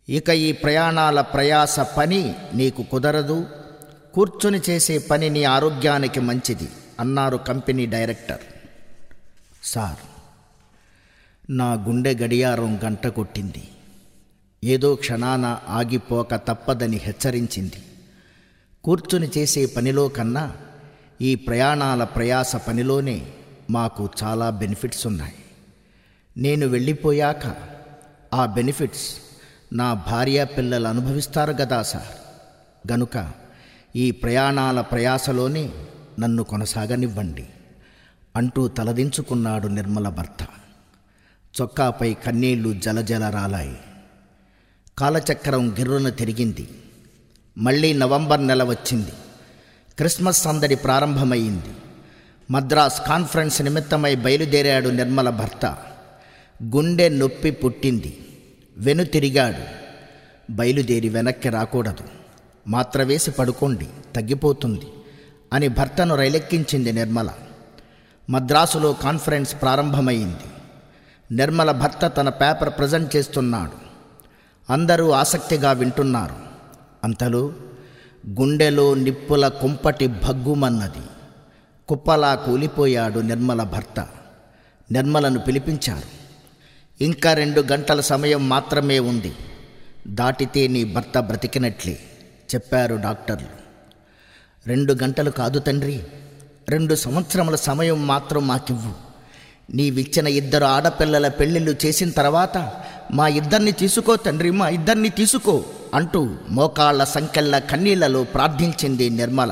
ఇక ఈ ప్రయాణాల ప్రయాస పని నీకు కుదరదు కూర్చొని చేసే పని నీ ఆరోగ్యానికి మంచిది అన్నారు కంపెనీ డైరెక్టర్ సార్ నా గుండె గడియారం గంట కొట్టింది ఏదో క్షణాన ఆగిపోక తప్పదని హెచ్చరించింది కూర్చుని చేసే పనిలో కన్నా ఈ ప్రయాణాల ప్రయాస పనిలోనే మాకు చాలా బెనిఫిట్స్ ఉన్నాయి నేను వెళ్ళిపోయాక ఆ బెనిఫిట్స్ నా భార్య పిల్లలు అనుభవిస్తారు కదా సార్ గనుక ఈ ప్రయాణాల ప్రయాసలోనే నన్ను కొనసాగనివ్వండి అంటూ తలదించుకున్నాడు నిర్మల భర్త చొక్కాపై కన్నీళ్లు జలజల రాలాయి కాలచక్రం గిర్రున తిరిగింది మళ్ళీ నవంబర్ నెల వచ్చింది క్రిస్మస్ సందడి ప్రారంభమైంది మద్రాస్ కాన్ఫరెన్స్ నిమిత్తమై బయలుదేరాడు నిర్మల భర్త గుండె నొప్పి పుట్టింది వెనుతిరిగాడు బయలుదేరి వెనక్కి రాకూడదు మాత్ర వేసి పడుకోండి తగ్గిపోతుంది అని భర్తను రైలెక్కించింది నిర్మల మద్రాసులో కాన్ఫరెన్స్ ప్రారంభమైంది నిర్మల భర్త తన పేపర్ ప్రజెంట్ చేస్తున్నాడు అందరూ ఆసక్తిగా వింటున్నారు అంతలో గుండెలో నిప్పుల కుంపటి భగ్గుమన్నది కుప్పలా కూలిపోయాడు నిర్మల భర్త నిర్మలను పిలిపించారు ఇంకా రెండు గంటల సమయం మాత్రమే ఉంది దాటితే నీ భర్త బ్రతికినట్లే చెప్పారు డాక్టర్లు రెండు గంటలు కాదు తండ్రి రెండు సంవత్సరముల సమయం మాత్రం మాకివ్వు నీవిచ్చిన ఇద్దరు ఆడపిల్లల పెళ్ళిళ్ళు చేసిన తర్వాత మా ఇద్దరిని తీసుకో తండ్రి మా ఇద్దరిని తీసుకో అంటూ మోకాళ్ల సంకెళ్ళ కన్నీళ్లలో ప్రార్థించింది నిర్మల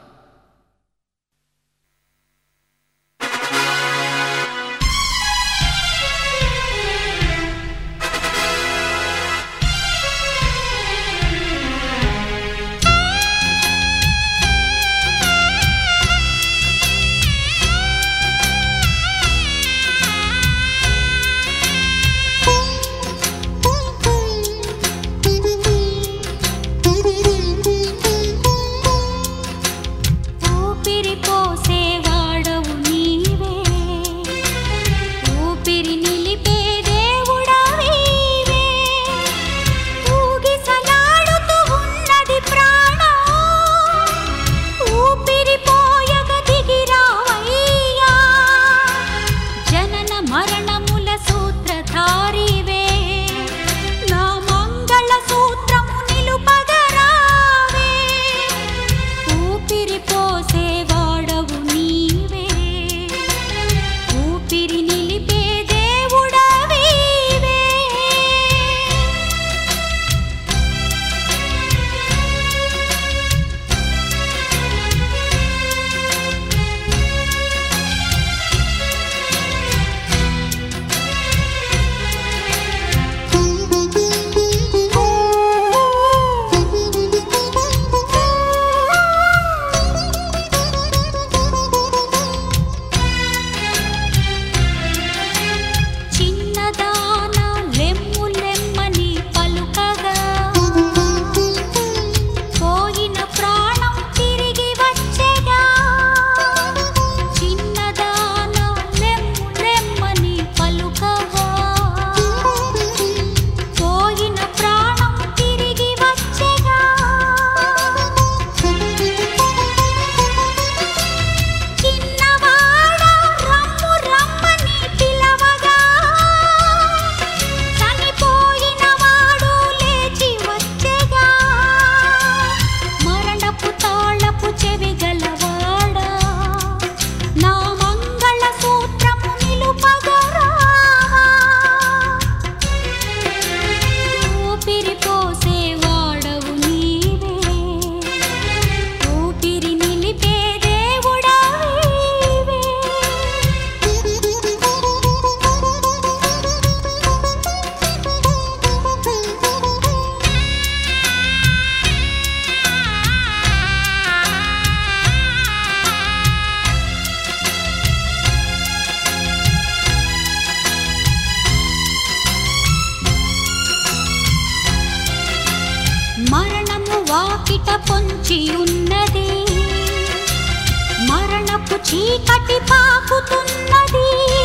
ఊపిరి పోసేవాడవు నీవే ఊపిరి నిలిపే దేవుడవీవే ఊగిసలాడుతూ ఉన్నది ప్రాణం ఊపిరి పోయగ దిగిరావయ్యా జనన మరణముల సూత్రధారివే నా మంగళ సూత్రము నిలుపగరావే ఊపిరి పోసేవాడవు నీవే ఊపిరి నిలిపే దేవుడవీవే చిన్నదాన లెమ్ము లెమ్మని పలుకగా పోయిన ప్రాణం తిరిగి వచ్చెగా చిన్నదాన లెమ్ము లెమ్మని పలుకగా పోయిన ప్రాణం తిరిగి వచ్చెగా చిన్నవాడ రమ్ము రమ్మని పిలవగా చనిపోయినవాడు లేచి వచ్చెగా మరణపు తాళపు చెవి గలవాడా నా మంగళ సూత్రము నిలుపగరావా ఊపిరి పోసేవాడవు నీవే ఊపిరి నిలిపే దేవుడవీవే మరణము వాకిట పొంచి ఉన్నది మరణపు చీకటి పాకుతున్నది